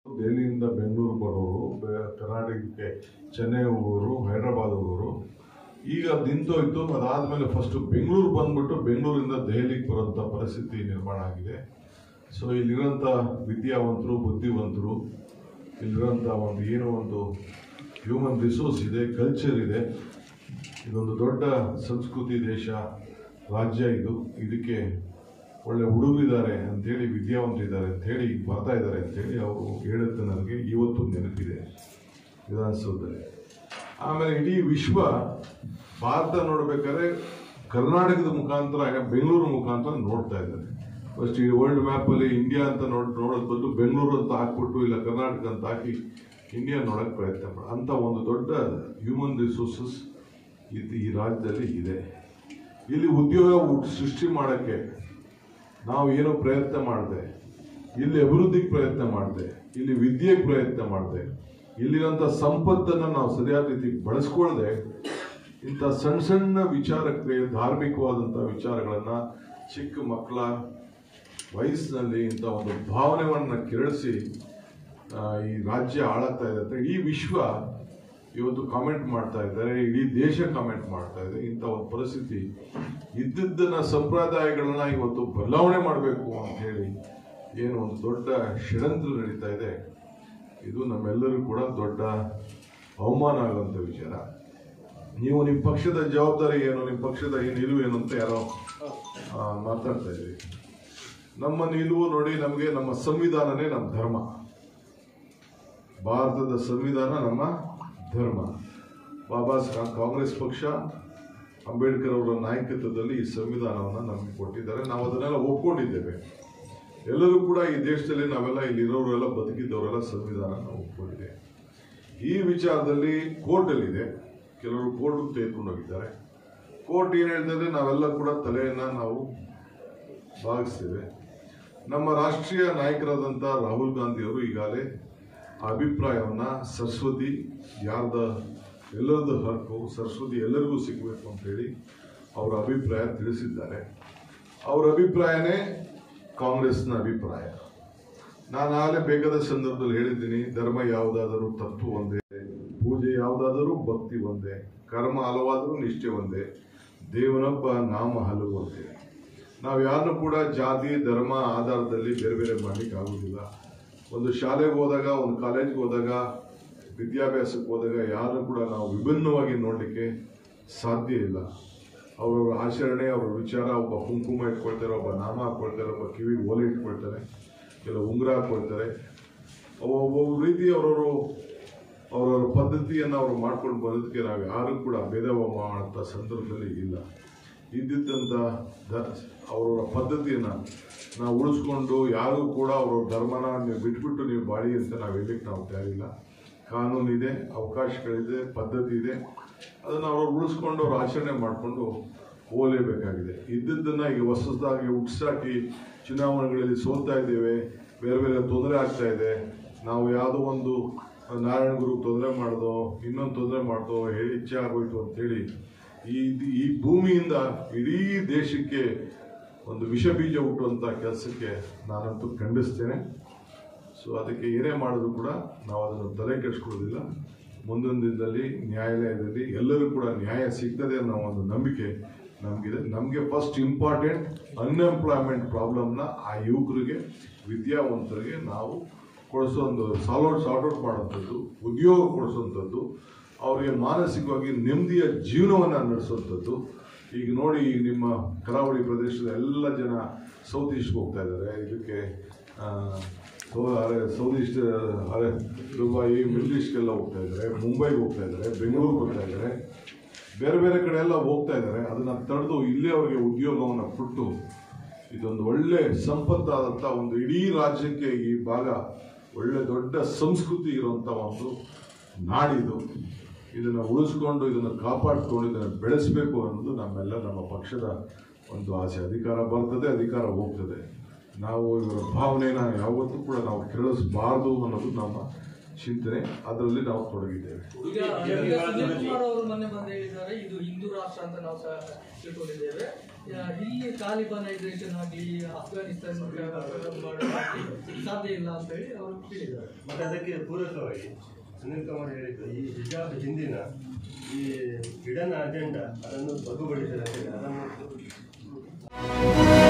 ದೆಹಲಿಯಿಂದ ಬೆಂಗಳೂರು ಬರೋರು ಬೆ- ಕರ್ನಾಟಕಕ್ಕೆ ಚೆನ್ನೈ ಹೋಗೋರು ಹೈದರಾಬಾದ್ ಹೋಗೋರು ಈಗ ನಿಂತೋಯ್ತು ಅದಾದ್ಮೇಲೆ ಫಸ್ಟ್ ಬೆಂಗಳೂರು ಬಂದ್ಬಿಟ್ಟು ಬೆಂಗಳೂರಿಂದ ದೆಹಲಿಗೆ ಬರೋಂಥ ಪರಿಸ್ಥಿತಿ ನಿರ್ಮಾಣ ಆಗಿದೆ ಸೊ ಇಲ್ಲಿರೋಂಥ ವಿದ್ಯಾವಂತರು ಬುದ್ಧಿವಂತರು ಇಲ್ಲಿರೋಂಥ ಒಂದು ಏನೋ ಒಂದು ಹ್ಯೂಮನ್ ರಿಸೋರ್ಸ್ ಇದೆ ಕಲ್ಚರ್ ಇದೆ ಇದೊಂದು ದೊಡ್ಡ ಸಂಸ್ಕೃತಿ ದೇಶ ರಾಜ್ಯ ಇದು ಇದಕ್ಕೆ ಒಳ್ಳೆ ಹುಡುಗರಿದ್ದಾರೆ ಅಂತೇಳಿ ವಿದ್ಯಾವಂತರಿದ್ದಾರೆ ಅಂತೇಳಿ ಬರ್ತಾ ಇದ್ದಾರೆ ಅಂತೇಳಿ ಅವರು ಹೇಳುತ್ತೆ ನನಗೆ ಇವತ್ತು ನೆನಪಿದೆ ವಿಧಾನಸೌಧದಲ್ಲಿ ಆಮೇಲೆ ಇಡೀ ವಿಶ್ವ ಭಾರತ ನೋಡ್ಬೇಕಾದ್ರೆ ಕರ್ನಾಟಕದ ಮುಖಾಂತರ ಬೆಂಗಳೂರು ಮುಖಾಂತರ ನೋಡ್ತಾ ಇದ್ದಾರೆ ಫಸ್ಟ್ ಈ ವರ್ಲ್ಡ್ ಮ್ಯಾಪಲ್ಲಿ ಇಂಡಿಯಾ ಅಂತ ನೋಡ್ ನೋಡೋದ್ ಬದಲು ಬೆಂಗಳೂರು ಅಂತ ಹಾಕ್ಬಿಟ್ಟು ಇಲ್ಲ ಕರ್ನಾಟಕ ಅಂತ ಹಾಕಿ ಇಂಡಿಯಾ ನೋಡೋಕೆ ಪ್ರಯತ್ನ ಮಾಡ ಅಂತ ಒಂದು ದೊಡ್ಡ ಹ್ಯೂಮನ್ ರಿಸೋರ್ಸಸ್ ಇದು ಈ ರಾಜ್ಯದಲ್ಲಿ ಇದೆ ಇಲ್ಲಿ ಉದ್ಯೋಗ ಹುಟ್- ಸೃಷ್ಟಿ ಮಾಡೋಕ್ಕೆ ನಾವು ಏನೋ ಪ್ರಯತ್ನ ಮಾಡಿದೆ ಇಲ್ಲಿ ಅಭಿವೃದ್ಧಿಗೆ ಪ್ರಯತ್ನ ಮಾಡಿದೆ ಇಲ್ಲಿ ವಿದ್ಯೆಗೆ ಪ್ರಯತ್ನ ಮಾಡಿದೆ ಇಲ್ಲಿರೋಂಥ ಸಂಪತ್ತನ್ನು ನಾವು ಸರಿಯಾದ ರೀತಿ ಬಳಸ್ಕೊಳ್ದೆ ಇಂಥ ಸಣ್ಣ ಸಣ್ಣ ವಿಚಾರಕ್ಕೆ ಧಾರ್ಮಿಕವಾದಂಥ ವಿಚಾರಗಳನ್ನ ಚಿಕ್ಕ ಮಕ್ಕಳ ವಯಸ್ಸಿನಲ್ಲಿ ಇಂಥ ಒಂದು ಭಾವನೆಗಳನ್ನ ಕೆರಳಿಸಿ ಆ, ಈ ರಾಜ್ಯ ಆಳಾಗ್ತಾ ಇದೆ ಅಂತ ಇಡೀ ವಿಶ್ವ ಇವತ್ತು ಕಾಮೆಂಟ್ ಮಾಡ್ತಾ ಇದ್ದಾರೆ ಇಡೀ ದೇಶ ಕಾಮೆಂಟ್ ಮಾಡ್ತಾ ಇದೆ ಇಂಥ ಒಂದು ಪರಿಸ್ಥಿತಿ ಇದ್ದಿದ್ದನ್ನ ಸಂಪ್ರದಾಯಗಳನ್ನ ಇವತ್ತು ಬದಲಾವಣೆ ಮಾಡಬೇಕು ಅಂತ ಹೇಳಿ ಏನು ಒಂದು ದೊಡ್ಡ ಷಡ್ಯಂತ್ರ ನಡೀತಾ ಇದೆ ಇದು ನಮ್ಮೆಲ್ಲರಿಗೂ ಕೂಡ ದೊಡ್ಡ ಅವಮಾನ ಆಗುವಂಥ ವಿಚಾರ ನೀವು ನಿಮ್ಮ ಪಕ್ಷದ ಜವಾಬ್ದಾರಿ ಏನು ನಿಮ್ಮ ಪಕ್ಷದ ಏನು ನಿಲುವು ಏನು ಅಂತ ಯಾರೋ ಆ, ಮಾತಾಡ್ತಾ ಇದ್ರಿ ನಮ್ಮ ನಿಲುವು ನೋಡಿ ನಮಗೆ ನಮ್ಮ ಸಂವಿಧಾನನೇ ನಮ್ಮ ಧರ್ಮ ಭಾರತದ ಸಂವಿಧಾನ ನಮ್ಮ ಧರ್ಮ ಬಾಬಾ ಸಾಹೇಬ್ ಕಾಂಗ್ರೆಸ್ ಪಕ್ಷ ಅಂಬೇಡ್ಕರ್ ಅವರ ನಾಯಕತ್ವದಲ್ಲಿ ಈ ಸಂವಿಧಾನವನ್ನು ನಮಗೆ ಕೊಟ್ಟಿದ್ದಾರೆ ನಾವು ಅದನ್ನೆಲ್ಲ ಒಪ್ಕೊಂಡಿದ್ದೇವೆ ಎಲ್ಲರೂ ಕೂಡ ಈ ದೇಶದಲ್ಲಿ ನಾವೆಲ್ಲ ಇಲ್ಲಿರೋರೆಲ್ಲ ಬದುಕಿದ್ದವರೆಲ್ಲ ಸಂವಿಧಾನ ಒಪ್ಕೊಂಡಿದೆ ಈ ವಿಚಾರದಲ್ಲಿ ಕೋರ್ಟಲ್ಲಿದೆ ಕೆಲವರು ಕೋರ್ಟ್ ತೆಗೆದುಕೊಂಡು ಹೋಗಿದ್ದಾರೆ ಕೋರ್ಟ್ ಏನು ಹೇಳ್ತದೆ ನಾವೆಲ್ಲ ಕೂಡ ತಲೆಯನ್ನ ನಾವು ಭಾಗಿಸ್ತೇವೆ ನಮ್ಮ ರಾಷ್ಟ್ರೀಯ ನಾಯಕರಾದಂಥ ರಾಹುಲ್ ಗಾಂಧಿ ಅವರು ಈಗಾಗಲೇ ಆ ಅಭಿಪ್ರಾಯವನ್ನ ಸರಸ್ವತಿ ಯಾರ್ದ ಎಲ್ಲರದ್ದು ಹಕ್ಕು ಸರಸ್ವತಿ ಎಲ್ಲರಿಗೂ ಸಿಗಬೇಕು ಅಂತೇಳಿ ಅವರ ಅಭಿಪ್ರಾಯ ತಿಳಿಸಿದ್ದಾರೆ ಅವರ ಅಭಿಪ್ರಾಯನೇ ಕಾಂಗ್ರೆಸ್ನ ಅಭಿಪ್ರಾಯ ನಾನು ಆಗಲೇ ಬೇಕಾದ ಸಂದರ್ಭದಲ್ಲಿ ಹೇಳಿದ್ದೀನಿ ಧರ್ಮ ಯಾವುದಾದರೂ ತತ್ವ ಒಂದೇ ಪೂಜೆ ಯಾವುದಾದರೂ ಭಕ್ತಿ ಒಂದೇ ಕರ್ಮ ಹಲವಾದರೂ ನಿಷ್ಠೆ ಒಂದೇ ದೇವನೊಬ್ಬ ನಾಮ ಹಲವು ಅಂತೇಳಿ ನಾವು ಯಾರನ್ನು ಕೂಡ ಜಾತಿ ಧರ್ಮ ಆಧಾರದಲ್ಲಿ ಬೇರೆ ಬೇರೆ ಮಾಡ್ಲಿಕ್ಕೆ ಆಗುದಿಲ್ಲ ಒಂದು ಶಾಲೆಗೆ ಹೋದಾಗ ಒಂದು ಕಾಲೇಜ್ಗೆ ಹೋದಾಗ ವಿದ್ಯಾಭ್ಯಾಸಕ್ಕೆ ಹೋದಾಗ ಯಾರನ್ನು ಕೂಡ ನಾವು ವಿಭಿನ್ನವಾಗಿ ನೋಡಲಿಕ್ಕೆ ಸಾಧ್ಯ ಇಲ್ಲ ಅವರವರ ಆಚರಣೆ ಅವರ ವಿಚಾರ ಒಬ್ಬ ಕುಂಕುಮ ಇಟ್ಕೊಳ್ತಾರೆ ಒಬ್ಬ ನಾಮ ಹಾಕ್ಕೊಳ್ತಾರೆ ಒಬ್ಬ ಕಿವಿಗೆ ಓಲೆ ಇಟ್ಕೊಳ್ತಾರೆ ಕೆಲವು ಉಂಗುರ ಹಾಕ್ಕೊಳ್ತಾರೆ ಒಬ್ಬೊಬ್ಬ ರೀತಿ ಅವರವರು ಅವರವರ ಪದ್ಧತಿಯನ್ನು ಅವರು ಮಾಡ್ಕೊಂಡು ಬರೋದಕ್ಕೆ ನಾವು ಯಾರು ಕೂಡ ಭೇದಭಾವ ಮಾಡೋಂಥ ಸಂದರ್ಭದಲ್ಲಿ ಇಲ್ಲ ಇದ್ದಿದ್ದಂಥ ದ ಅವರವರ ಪದ್ಧತಿಯನ್ನು ನಾವು ಉಳಿಸ್ಕೊಂಡು ಯಾರು ಕೂಡ ಅವರ ಧರ್ಮನ ನೀವು ಬಿಟ್ಬಿಟ್ಟು ನೀವು ಬಾಳಿ ಅಂತ ನಾವು ಹೇಳಲಿಕ್ಕೆ ನಾವು ತಯಾರಿಲ್ಲ ಕಾನೂನಿದೆ ಅವಕಾಶಗಳಿದೆ ಪದ್ಧತಿ ಇದೆ ಅದನ್ನು ಅವರು ಉಳಿಸ್ಕೊಂಡು ಅವ್ರು ಆಚರಣೆ ಮಾಡಿಕೊಂಡು ಹೋಗಲೇಬೇಕಾಗಿದೆ ಇದ್ದದ್ದನ್ನು ಈಗ ಹೊಸದಾಗಿ ಹುಟ್ಸಾಕಿ ಚುನಾವಣೆಗಳಲ್ಲಿ ಸೋಲ್ತಾ ಇದ್ದೇವೆ ಬೇರೆ ಬೇರೆ ತೊಂದರೆ ಆಗ್ತಾ ಇದೆ ನಾವು ಯಾವುದೋ ಒಂದು ನಾರಾಯಣ ಗುರು ತೊಂದರೆ ಮಾಡ್ದೋ ಇನ್ನೊಂದು ತೊಂದರೆ ಮಾಡ್ದೋ ಹೇಳಿ ಇಚ್ಛೆ ಆಗೋಯ್ತು ಅಂತೇಳಿ ಈ ಈ ಭೂಮಿಯಿಂದ ಇಡೀ ದೇಶಕ್ಕೆ ಒಂದು ವಿಷ ಬೀಜ ಹುಟ್ಟುವಂಥ ಕೆಲಸಕ್ಕೆ ನಾನಂತೂ ಖಂಡಿಸ್ತೇನೆ ಸೊ ಅದಕ್ಕೆ ಏನೇ ಮಾಡಿದ್ರು ಕೂಡ ನಾವು ಅದನ್ನು ತಲೆ ಕೆಡಿಸ್ಕೊಳ್ಳೋದಿಲ್ಲ ಮುಂದಿನ ದಿನದಲ್ಲಿ ನ್ಯಾಯಾಲಯದಲ್ಲಿ ಎಲ್ಲರೂ ಕೂಡ ನ್ಯಾಯ ಸಿಗ್ತದೆ ಅನ್ನೋ ಒಂದು ನಂಬಿಕೆ ನಮಗಿದೆ ನಮಗೆ ಫಸ್ಟ್ ಇಂಪಾರ್ಟೆಂಟ್ ಅನ್ಎಂಪ್ಲಾಯ್ಮೆಂಟ್ ಪ್ರಾಬ್ಲಮ್ನ ಆ ಯುವಕರಿಗೆ ವಿದ್ಯಾವಂತರಿಗೆ ನಾವು ಕೊಡಿಸೋ ಒಂದು ಸಾಲ್ವ್ ಔಟ್ ಸಾರ್ಟ್ ಔಟ್ ಮಾಡೋಂಥದ್ದು ಉದ್ಯೋಗ ಕೊಡಿಸೋಂಥದ್ದು ಅವರಿಗೆ ಮಾನಸಿಕವಾಗಿ ನೆಮ್ಮದಿಯ ಜೀವನವನ್ನು ನಡೆಸುವಂಥದ್ದು ಈಗ ನೋಡಿ ಈಗ ನಿಮ್ಮ ಕರಾವಳಿ ಪ್ರದೇಶದ ಎಲ್ಲ ಜನ ಸೌತ್ ಈಸ್ಟ್ಗೆ ಹೋಗ್ತಾ ಇದ್ದಾರೆ ಇದಕ್ಕೆ ಆ, ಸೌ- ಅರೆ ಸೌತ್ ಈಸ್ಟ್ ಅರೆ ದುಬೈ ಮಿಡ್ಲ್ ಈಸ್ಟ್ಗೆಲ್ಲ ಹೋಗ್ತಾ ಇದ್ದಾರೆ ಮುಂಬೈಗೆ ಹೋಗ್ತಾ ಇದ್ದಾರೆ ಬೆಂಗಳೂರಿಗೆ ಹೋಗ್ತಾ ಇದ್ದಾರೆ ಬೇರೆ ಬೇರೆ ಕಡೆ ಎಲ್ಲ ಹೋಗ್ತಾ ಇದ್ದಾರೆ ಅದನ್ನ ತಡೆದು ಇಲ್ಲೇ ಅವರಿಗೆ ಉದ್ಯೋಗವನ್ನು ಕೊಟ್ಟು ಇದೊಂದು ಒಳ್ಳೆ ಸಂಪತ್ತಾದಂಥ ಒಂದು ಇಡೀ ರಾಜ್ಯಕ್ಕೆ ಈ ಭಾಗ ಒಳ್ಳೆ ದೊಡ್ಡ ಸಂಸ್ಕೃತಿ ಇರುವಂಥ ಒಂದು ನಾಡಿದು ಇದನ್ನು ಉಳಿಸ್ಕೊಂಡು ಇದನ್ನು ಕಾಪಾಡಿಕೊಂಡು ಇದನ್ನು ಬೆಳೆಸಬೇಕು ಅನ್ನೋದು ನಮ್ಮೆಲ್ಲ ನಮ್ಮ ಪಕ್ಷದ ಒಂದು ಆಸೆ ಅಧಿಕಾರ ಬರ್ತದೆ ಅಧಿಕಾರ ಹೋಗ್ತದೆ ನಾವು ಇವರ ಭಾವನೆನ ಯಾವತ್ತೂ ಕೂಡ ನಾವು ಕೆರಳಿಸಬಾರ್ದು ಅನ್ನೋದು ನಮ್ಮ ಚಿಂತನೆ ಅದರಲ್ಲಿ ನಾವು ತೊಡಗಿದ್ದೇವೆ ಈಗ ಈಗ ಸುನೀಲ್ ಕುಮಾರ್ ಅವರು ಮೊನ್ನೆ ಬಂದು ಹೇಳಿದ್ದಾರೆ ಇದು ಹಿಂದೂ ರಾಷ್ಟ್ರ ಅಂತ ನಾವು ಸಹ ತಿಳ್ಕೊಂಡಿದ್ದೇವೆ ಆ, ಇಲ್ಲಿ ತಾಲಿಬನೈಸೇಷನ್ ಆಗಲಿ ಅಫ್ಘಾನಿಸ್ತಾನ ಮಾಡೋದಾಗ್ಲಿ ಸಾಧ್ಯ ಇಲ್ಲ ಅಂತ ಹೇಳಿ ಅವರು ಹೇಳಿದ್ದಾರೆ ಮತ್ತೆ ಅದಕ್ಕೆ ಪೂರಕವಾಗಿ ಸುನೀಲ್ ಕುಮಾರ್ ಹೇಳಿದ್ದು ಈ ಹಿಜಾಬ್ ಹಿಂದಿನ ಈ ಹಿಡನ್ ಅಜೆಂಡಾ ಅದನ್ನು ಬಗ್ಗುಬಡಿಸಿದ ಅದನ್ನು